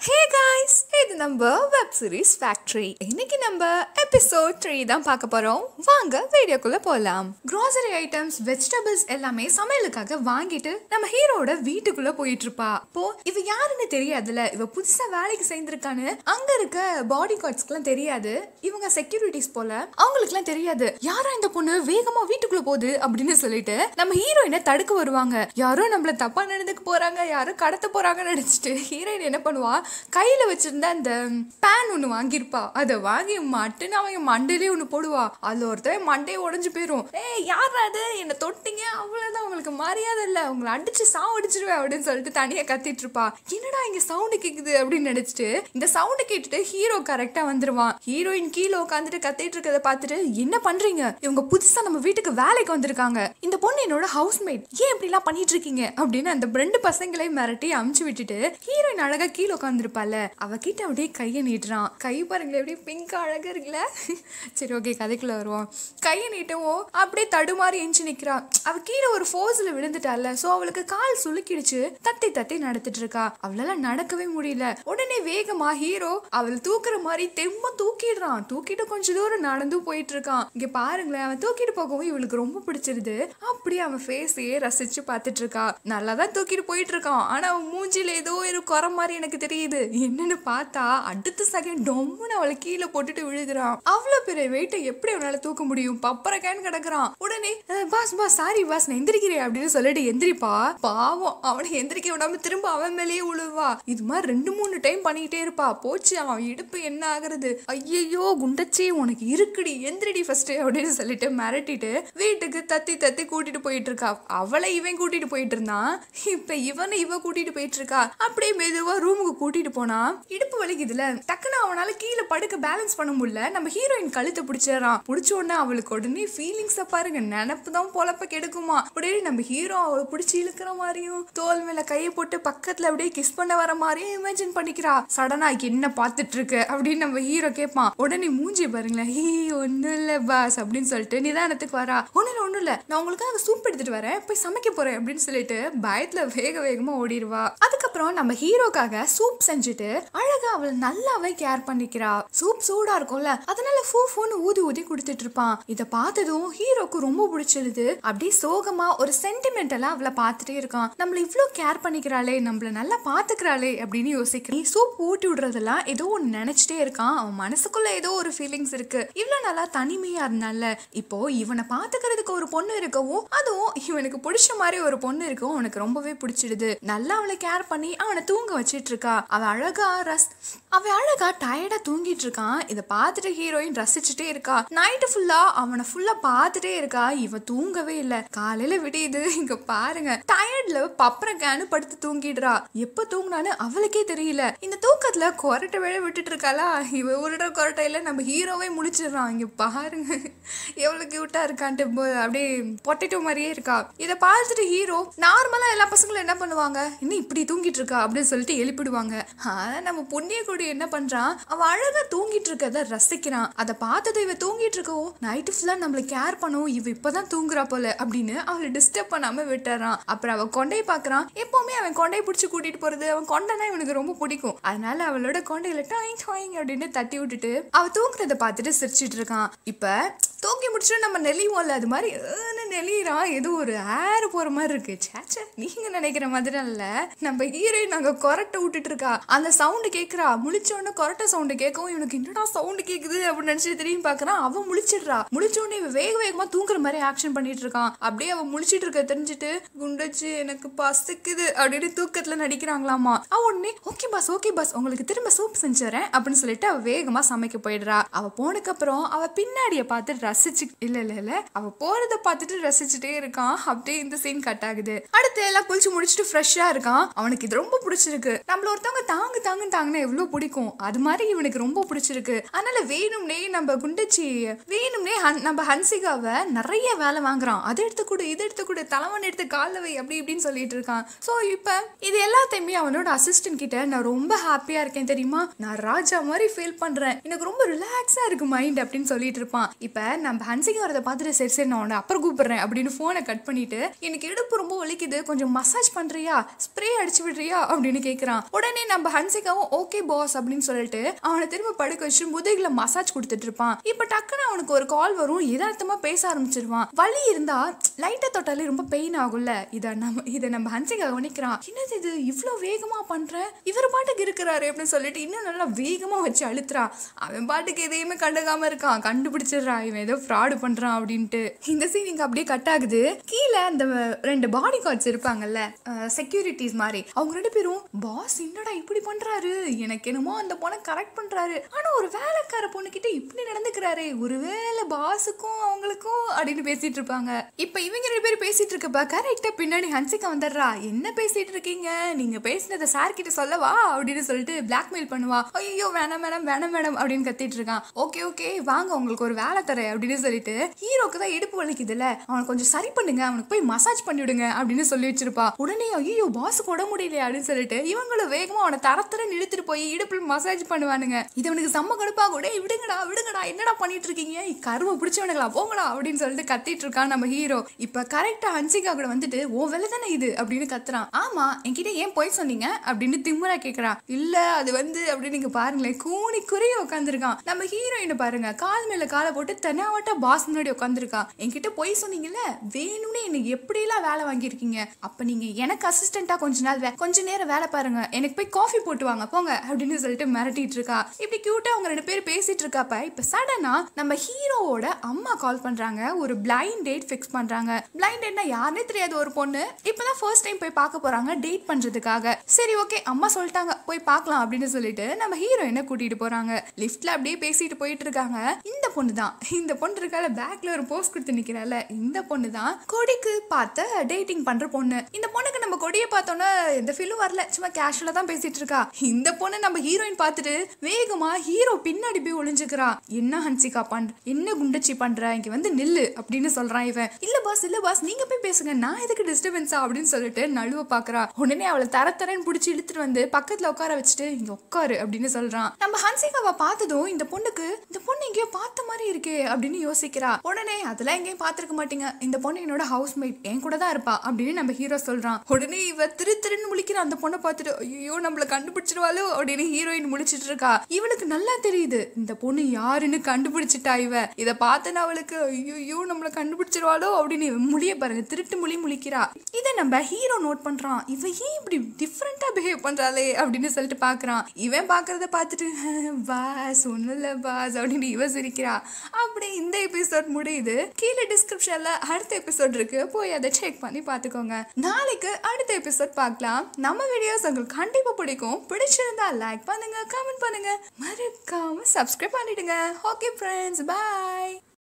hey guys இது நம்ம web series factory இன்னைக்கு நம்ம எபிசோட் த்ரீ தான் பார்க்க போறோம் வாங்க வீடியோக்குள்ள போலாம் grocery ஐட்டம்ஸ் வெஜிடபிள்ஸ் எல்லாமே சமையலுக்காக வாங்கிட்டு நம்ம ஹீரோட வீட்டுக்குள்ள போயிட்டு இருப்பா இப்போ இவ யாருன்னு தெரியாதுல இவ புதுசா வேலைக்கு சேர்ந்திருக்கான்னு அங்க இருக்க பாடி கார்ட்ஸ்க்குலாம் தெரியாது இவங்க செக்யூரிட்டிஸ் போல அவங்களுக்குலாம் தெரியாது யாரா இந்த பொண்ணு வேகமா வீட்டுக்குள்ள போகுது அப்படின்னு சொல்லிட்டு நம்ம ஹீரோயினை தடுக்க வருவாங்க யாரோ நம்மள தப்பா நடந்துக்க போறாங்க யாரோ கடத்த போறாங்கன்னு நினைச்சிட்டு ஹீரோயின் என்ன பண்ணுவா கையில வச்சிருந்த அந்த பேன் ஒண்ணு வாங்கியிருப்பா அதை வாங்கி மட்டுன்னு அவங்க மண்டையிலே ஒண்ணு போடுவா அதுல ஒருத்தன் மண்டையை உடைஞ்சு போயிரும் ஏய் யாரா அது என்ன தொட்டிங்க அவ்வளவுதான் உங்களுக்கு மரியாதை இல்ல உங்களை அடிச்சு சாவு அடிச்சிருவேன் அப்படின்னு சொல்லிட்டு தனியா கத்திட்டு இருப்பா என்னடா இங்க சவுண்டு கேக்குது அப்படின்னு நினைச்சிட்டு இந்த சவுண்டு கேட்டுட்டு ஹீரோ கரெக்டா வந்துருவான் ஹீரோயின் கீழே உட்காந்துட்டு கத்திட்டு இருக்கத பார்த்துட்டு என்ன பண்றீங்க இவங்க புதுசா நம்ம வீட்டுக்கு வேலைக்கு வந்திருக்காங்க இந்த பொண்ணு என்னோட ஹவுஸ்மேட் ஏன் இப்படி எல்லாம் பண்ணிட்டு இருக்கீங்க அப்படின்னு அந்த ரெண்டு பசங்களையும் மிரட்டி அமுச்சு விட்டுட்டு ஹீரோயின் அழகா கீழே உட்காந்துருப்பால அவ கிட்ட அப்படியே கையை நீட்டுறான் கை பாருங்களேன் அப்படியே பிங்க் அழகா இருக்குல்ல சரி ஓகே கதைக்குள்ள வருவோம் கையை நீட்டவும் அப்படியே தடுமாறி எஞ்சி நிக்கிறா அவ கீழே ஒரு ஃபோர்ஸ்ல விழுந்துட்டால சோ அவளுக்கு கால் சுளுக்கிடுச்சு தத்தி தத்தி நடத்திட்டு இருக்கா அவளால நடக்கவே முடியல உடனே வேகமா ஹீரோ அவள் தூக்குற மாதிரி தெம்மா தூக்கிடுறான் தூக்கிட்டு கொஞ்ச தூரம் நடந்து போயிட்டு இருக்கான் இங்க பாருங்களேன் அவன் தூக்கிட்டு போகவும் இவளுக்கு ரொம்ப பிடிச்சிருது அப்படியே அவன் ஃபேஸையே ரசிச்சு பார்த்துட்டு இருக்கா நல்லா தான் தூக்கிட்டு போயிட்டு இருக்கான் ஆனா அவன் மூஞ்சில ஏதோ ஒரு குறை மாதிரி எனக்கு தெரியுது என்னன்னு பார்த்தா அடுத்த செகண்ட் டொம்முன்னு அவளை கீழே போட்டுட்டு விழுகிறான் அவ்வளவு பெரிய வெயிட்டை எப்படி அவனால தூக்க முடியும் பப்பரக்கான்னு கிடக்குறான் உடனே "அஹ், பாஸ் பாஸ் சாரி பாஸ் நான் எந்திரிக்கிறேன் அப்படின்னு சொல்லிட்டு எந்திரிப்பா பாவம் அவனை எந்திரிக்க விடாம திரும்ப அவன் மேலேயே விழுவா இது மாதிரி ரெண்டு மூணு டைம் பண்ணிக்கிட்டே இருப்பா போச்சு அவன் இடுப்பு என்ன ஆகுறது ஐயையோ குண்டச்சி உனக்கு இருக்குடி எந்திரிடி ஃபர்ஸ்ட் அப்படின்னு சொல்லிட்டு மிரட்டிட்டு வீட்டுக்கு தத்தி தத்தி கூட்டிட்டு போயிட்டு இருக்கா அவளை இவன் கூட்டிட்டு போயிட்டு இருந்தான் இப்ப இவனை இவ கூட்டிட்டு போயிட்டு இருக்கா அப்படியே மெதுவா ரூமுக்கு கூட்டிட்டு போனா இடுப்பு வலிக்குதுல டக்குன்னு அவனால கீழே படுக்க பேலன்ஸ் பண்ண முடியல நம்ம ஹீரோயின் கழுத்தை பிடிச்சிடறான் பிடிச்ச உடனே அவளுக்கு உடனே ஃபீலிங்ஸ பாருங்க நினப்பு தான் பொழப்ப கெடுக்குமா உடனே நம்ம ஹீரோ அவளை பிடிச்சி இழுக்கிற மாதிரியும் தோல் மேல கையை போட்டு பக்கத்துல அப்படியே கிஸ் பண்ண வர மாதிரியும் இமேஜின் பண்ணிக்கிறா சடனா என்ன பார்த்துட்டு இருக்க அப்படின்னு நம்ம ஹீரோ கேட்பான் உடனே மூஞ்சி பாருங்களேன் ஹீ ஒன்றும் இல்லை பாஸ் அப்படின்னு சொல்லிட்டு நிதானத்துக்கு வரா ஒன்றும் இல்லை ஒன்றும் இல்லை நான் உங்களுக்காக சூப் எடுத்துட்டு வரேன் போய் சமைக்க போறேன் அப்படின்னு சொல்லிட்டு பயத்துல வேக வேகமா ஓடிடுவா அதுக்கப்புறம் நம்ம ஹீரோக்காக சூப் செஞ்சுட்டு அழகா அவளை நல்லாவே கேர் பண்ணிக்கிறா சூப் சூடா இருக்கும்ல அதனால ஃபூ ஃபூன்னு ஊதி ஊதி கொடுத்துட்டு இருப்பான் இதை பார்த்ததும் ஹீரோக்கு ரொம்ப பிடிச்சிருது அப்படியே சோகமா ஒரு சென்டிமெண்டலா அவளை பார்த்துட்டே இருக்கான் நம்மள இவ்ளோ கேர் பண்ணிக்கிறாளே நம்மள நல்லா பாத்துக்கிறாளே அப்படின்னு யோசிக்கிறேன் சூப் ஊட்டி விடுறதெல்லாம் ஏதோ ஒன்று நினைச்சிட்டே இருக்கான் அவன் மனசுக்குள்ள ஏதோ ஒரு ஃபீலிங்ஸ் இருக்கு இவ்வளோ நல்லா தனிமையா இருந்தால இப்போ இவனை பாத்துக்கிறதுக்கு ஒரு பொண்ணு இருக்கவும் அதுவும் இவனுக்கு பிடிச்ச மாதிரி ஒரு பொண்ணு இருக்கவும் அவனுக்கு ரொம்பவே பிடிச்சிடுது நல்லா அவளை கேர் பண்ணி அவனை தூங்க வச்சிட்டு இருக்கா அவன் அழகா ரஸ் அவன் அழகா டயர்டா தூங்கிட்டு இருக்கான் இதை பார்த்துட்டு ஹீரோயின் ரசிச்சுட்டே இருக்கா நைட்டு ஃபுல்லா அவனை ஃபுல்லா பார்த்துட்டே இருக்கா இவன் தூங்கவே இல்லை காலையில விடியுது இங்க பாருங்க டயர்ட்ல பப்பரக்கான்னு படுத்து தூங்கிடுறா எப்ப தூங்கினான்னு அவளுக்கே தெரியல இந்த தூக்கத்துல கொரட்டை வேலை விட்டுட்டு இருக்காளா இவ உருடுற கொரட்டையில நம்ம ஹீரோவே முடிச்சிடுறான் இங்க பாருங்க எவ்வளவு கியூட்டா இருக்கான்ட்டு போ- அப்படியே பொட்டேட்டோ மாதிரியே இருக்கா இதை பார்த்துட்டு ஹீரோ நார்மலா எல்லா பசங்களும் என்ன பண்ணுவாங்க இன்னும் இப்படி தூங்கிட்டு இருக்கா அப்படின்னு சொல்லிட்டு எழுப்பிடுவாங்க ஆனா நம்ம புண்ணியக்குடி என்ன பண்றான் அவன் அழகா தூங்கிட்டு இருக்கத ரசிக்கிறான் அதை பார்த்தது இவ தூங்கிட்டு இருக்கவும் நைட்டு ஃபுல்லா நம்மள கேர் பண்ணவும் இவ இப்பதான் தூங்குறா போல அப்படின்னு அவளை டிஸ்டர்ப் பண்ணாம விட்டுறான் அப்புறம் அவன் கொண்டையை பாக்குறான் எப்பவுமே அவன் கொண்டையை பிடிச்சி கூட்டிட்டு போறது அவன் கொண்டைனா இவனுக்கு ரொம்ப பிடிக்கும் அதனால அவளோட கொண்டையில டாயிங் டாயிங் அப்படின்னு தட்டி விட்டுட்டு அவ தூங்குறத பார்த்துட்டு சிரிச்சிட்டு இருக்கான் இப்ப தூக்கி முடிச்சுட்டு நம்ம நெளிவோம்ல அது மாதிரி ஏன்னு நெளியிறான் ஏதோ ஒரு ஏர் போற மாதிரி இருக்கு சேச்சே நீங்க நினைக்கிற மாதிரி இல்ல நம்ம ஹீரோயின் அங்க கொரட்டை விட்டுட்டு இருக்கா அந்த சவுண்டு கேக்குறா முழிச்ச உடனே கொரட்டை சவுண்டு கேட்கவும் இவனுக்கு என்னடா சவுண்டு கேக்குது அப்படின்னு நினைச்சு திரும்பி பாக்குறான் அவன் முழிச்சிடுறா முழிச்ச உடனே இவன் வேக வேகமா தூங்குற மாதிரி ஆக்ஷன் பண்ணிட்டு இருக்கான் அப்படியே அவன் முழிச்சிட்டு இருக்க தெரிஞ்சுட்டு குண்டச்சு எனக்கு பசிக்குது அப்படின்னு தூக்கத்துல நடிக்கிறாங்களாமா அவ உடனே ஓகே பாஸ் ஓகே பாஸ் உங்களுக்கு திரும்ப சூப் செஞ்சு தரேன் அப்படின்னு சொல்லிட்டு அவ வேகமா சமைக்க போயிடுறா அவ போனதுக்கு அப்புறம் அவ பின்னாடிய பார்த்து ரசிச்சு இல்ல இல்ல இல்ல அவ போறத பார்த்துட்டு ரசிச்சுட்டே இருக்கான் அப்படியே இந்த சீன் கட் ஆகுது அடுத்து எல்லாம் குளிச்சு முடிச்சுட்டு ஃப்ரெஷ்ஷா இருக்கான் அவனுக்கு இது ரொம்ப பிடிச்சிருக்கு நம்மள ஒருத்தவங்க தாங்கு தாங்கு தாங்குனா எவ்வளவு பிடிக்கும் பிடிக்கும் அது மாதிரி இவனுக்கு ரொம்ப பிடிச்சிருக்கு அதனால வேணும்னே நம்ம குண்டச்சி வேணும்னே ஹன் நம்ம ஹன்சிகாவை நிறைய வேலை வாங்குறான் அதை எடுத்து கொடு இதை எடுத்து கொடு தலைவன் எடுத்து காலில் வை அப்படி இப்படின்னு சொல்லிட்டு இருக்கான் ஸோ இப்போ இது எல்லாத்தையுமே அவனோட அசிஸ்டன்ட் கிட்ட நான் ரொம்ப ஹாப்பியா இருக்கேன் தெரியுமா நான் ராஜா மாதிரி ஃபீல் பண்றேன் எனக்கு ரொம்ப ரிலாக்ஸா இருக்கு மைண்ட் அப்படின்னு சொல்லிட்டு இருப்பான் இப்போ நம்ம ஹன்சிகா வரதை பார்த்துட்டு சரி சரி நான் உன்னை அப்புறம் கூப்பிடுறேன் அப்படின்னு ஃபோனை கட் பண்ணிட்டு எனக்கு இடுப்பு ரொம்ப வலிக்குது கொஞ்சம் மசாஜ் பண்றியா ஸ்ப்ரே அடிச்சு விடுறியா அப்படின்னு கேட்குறான் உடனே நம்ம ஹன்சிகாவும் ஓகே பாஸ் அப்படின்னு சொல்லிட்டு அவனை திரும்ப படுக்க வச்சு முதுகுல மசாஜ் கொடுத்துட்டு இருப்பான் இப்போ டக்குன்னு அவனுக்கு ஒரு கால் வரும் யதார்த்தமா பேச ஆரம்பிச்சிருவான் வலி இருந்தா லைட்டா தொட்டாலே ரொம்ப பெயின் ஆகும்ல இதை நம்ம இதை நம்ம ஹன்சிகா கவனிக்கிறான் என்னது இது இவ்வளோ வேகமா பண்ற இவர் பாட்டுக்கு இருக்கிறாரு அப்படின்னு சொல்லிட்டு இன்னும் நல்லா வேகமா வச்சு அழுத்துறான் அவன் பாட்டுக்கு எதையுமே கண்டுக்காம இருக்கான் கண்டுபிடிச்சிடுறான் இவன் ஏதோ ஃப்ராடு பண்றான் அப்படின்ட்டு இந்த சீன் இங்க அப்படியே கட் ஆகுது கீழே அந்த ரெண்டு பாடி கார்ட்ஸ் இருப்பாங்கல்ல செக்யூரிட்டிஸ் மாதிரி அவங்க ரெண்டு பேரும் பாஸ் என்னடா இப்படி பண்றாரு எனக்கு என்னமோ அந்த பொண்ணை கரெக்ட் பண்றாரு ஆனா ஒரு வேலைக்கார பொண்ணுகிட்ட இப்படி நடந்துக்கிறாரே ஒருவேளை பாஸுக்கும் அவங்களுக்கும் அப்படின்னு பேசிட்டு இருப்பாங்க இப்ப இவங்க ரெண்டு பேரும் பேசிட்டு இருக்கப்ப கரெக்டா பின்னாடி ஹன்சிகா வந்துடுறா என்ன பேசிட்டு இருக்கீங்க நீங்க பேசினதை சார் கிட்ட சொல்லவா அப்படின்னு சொல்லிட்டு பிளாக்மெயில் பண்ணுவா ஐயோ வேணாம் மேடம் வேணாம் மேடம் அப்படின்னு கத்திட்டு இருக்கான் ஓகே ஓகே வாங்க உங்களுக்கு ஒரு வேலை தரேன் அப்படின்னு சொல்லிட்டு ஹீரோக்கு தான் இடுப்பு வலிக்குதுல்ல அவனை கொஞ்சம் சரி பண்ணுங்க அவனுக்கு போய் மசாஜ் பண்ணி விடுங்க அப்படின்னு சொல்லி வச்சிருப்பா உடனே ஐயோ பாஸுக்கு உட முடியலையா அப்படின்னு சொல்லிட்டு இவங்களும் வேகமா அவனை தரத்தர இழுத்துட்டு போய் இடுப்பில் மசாஜ் பண்ணுவானுங்க இது அவனுக்கு செம்ம கடுப்பா கூட விடுங்கடா விடுங்கடா என்னடா பண்ணிட்டு இருக்கீங்க கருவை பிடிச்சவனுங்களா போங்கடா அப்படின்னு சொல்லிட்டு கத்திட்டு இருக்கான் நம்ம ஹீரோ இப்ப கரெக்டா ஹன்சிகா கூட வந்துட்டு ஓ வேலை தானே இது அப்படின்னு கத்துறான் ஆமா என்கிட்ட ஏன் போய் சொன்னீங்க அப்படின்னு திமுறா கேக்குறான் இல்ல அது வந்து அப்படின்னு நீங்க பாருங்களேன் கூனி குறைய உட்காந்துருக்கான் நம்ம ஹீரோயினை பாருங்க கால் மேல காலை போட்டு தென்னாவட்டா பாஸ் முன்னாடி உட்காந்துருக்கா என்கிட்ட போய் சொன்னீங்கல்ல வேணும்னே எனக்கு எப்படிலாம் வேலை வாங்கியிருக்கீங்க அப்ப நீங்க எனக்கு அசிஸ்டண்டா கொஞ்ச நாள் வே- கொஞ்ச நேரம் வேலை பாருங்க எனக்கு போய் காஃபி போட்டு வாங்க போங்க அப்படின்னு சொல்லிட்டு மிரட்டிட்டு இருக்கா இப்படி கியூட்டா அவங்க ரெண்டு பேரும் பேசிட்டு இருக்காப்ப இப்ப சடனா நம்ம ஹீரோவோட அம்மா கால் பண்றாங்க ஒரு பிளைண்ட் டேட் ஃபிக்ஸ் பண்றாங்க பிளைண்ட் டேட்னா யாருனே தெரியாத ஒரு பொண்ணு இப்பதான் ஃபர்ஸ்ட் டைம் போய் பார்க்க போறாங்க டேட் பண்றதுக்காக சரி ஓகே அம்மா சொல்லிட்டாங்க போய் பார்க்கலாம் அப்படின்னு சொல்லிட்டு நம்ம ஹீரோயினை கூட்டிட்டு போறாங்க லிஃப்ட்ல அப்படியே பேசிட்டு போயிட்டு இருக்காங்க இந்த பொண்ணு தான் இந்த பொண்ணு இருக்கால பேக்ல ஒரு போஸ்ட் கொடுத்து நிக்கிறால இந்த பொண்ணு தான் கொடிக்கு பார்த்த டேட்டிங் பண்ற பொண்ணு இந்த பொண்ணுக்கு நம்ம கொடியை பார்த்தோன்னா இந்த ஃபிலும் வரல சும்மா கேஷுவலா தான் பேசிட்டு இருக்கா இந்த பொண்ணு நம்ம ஹீரோயின் பார்த்துட்டு வேகமா ஹீரோ பின்னாடி போய் ஒளிஞ்சுக்கிறா என்ன ஹன்சிகா பண்ற என்ன குண்டச்சி பண்ற இங்க வந்து நில்லு அப்படின்னு சொல்றான் இவன் இல்ல பாஸ் இல்ல பாஸ் நீங்க போய் பேசுங்க நான் எதுக்கு டிஸ்டர்பன்ஸா அப்படின்னு சொல்லிட்டு நழுவ பாக்குறா உடனே அவளை தர தரன்னு பிடிச்சி இழுத்துட்டு வந்து பக்கத்துல உட்கார வச்சுட்டு இங்க உட்காரு அப்படின்னு சொல்றான் நம்ம ஹன்சிகாவை பார்த்ததும் இந்த பொண்ணுக்கு இந்த பொண்ணு எங்கேயோ பார்த்த மாதிரி இருக்கே அப்படின்னு யோசிக்கிறா உடனே அதெல்லாம் எங்கேயும் பார்த்திருக்க மாட்டீங்க இந்த பொண்ணு என்னோட ஹவுஸ் மேட் என் கூட தான் இருப்பா அப்படின்னு நம்ம ஹீரோ சொல்றான் உடனே இவ திரு திருன்னு முழிக்கிற அந்த பொண்ணை பார்த்துட்டு ஐயோ நம்மள கண்டுபிடிச்சிருவாளோ அப்படின்னு ஹீரோயின் முழிச்சிட்டு இருக்கா இவளுக்கு நல்லா தெரியுது இந்த பொண்ணு யாருன்னு கண்டுபிடிச்சிட்டா இவ இதை பார்த்தன அவளுக்கு ஐயோ நம்மள கண்டுபிடிச்சிருவாளோ அப்படின்னு இவ முடிய பாருங்க திருட்டு மொழி முழிக்கிறா இதை நம்ம ஹீரோ நோட் பண்றான் இவ ஏன் இப்படி டிஃப்ரெண்டா பிஹேவ் பண்றாளே அப்படின்னு சொல்லிட்டு பாக்குறான் இவன் பாக்குறத பார்த்துட்டு பாஸ் ஒன்றும் இல்லை பாஸ் அப்படின்னு இவ சிரிக்கிறா அப்படி இந்த எபிசோட் முடியுது கீழே டிஸ்கிரிப்ஷன்ல அடுத்த எபிசோட் இருக்கு போய் அதை செக் பண்ணி பார்த்துக்கோங்க நாளைக்கு அடுத்த எபிசோட் பார்க்கலாம் நம்ம வீடியோஸ் உங்களுக்கு கண்டிப்பா பிடிக்கும் பிடிச்சிருந்தா லைக் பண்ணுங்க கமெண்ட் பண்ணுங்க மறக்காம சப்ஸ்கிரைப் பண்ணிடுங்க ஓகே ஃப்ரெண்ட்ஸ் பாய்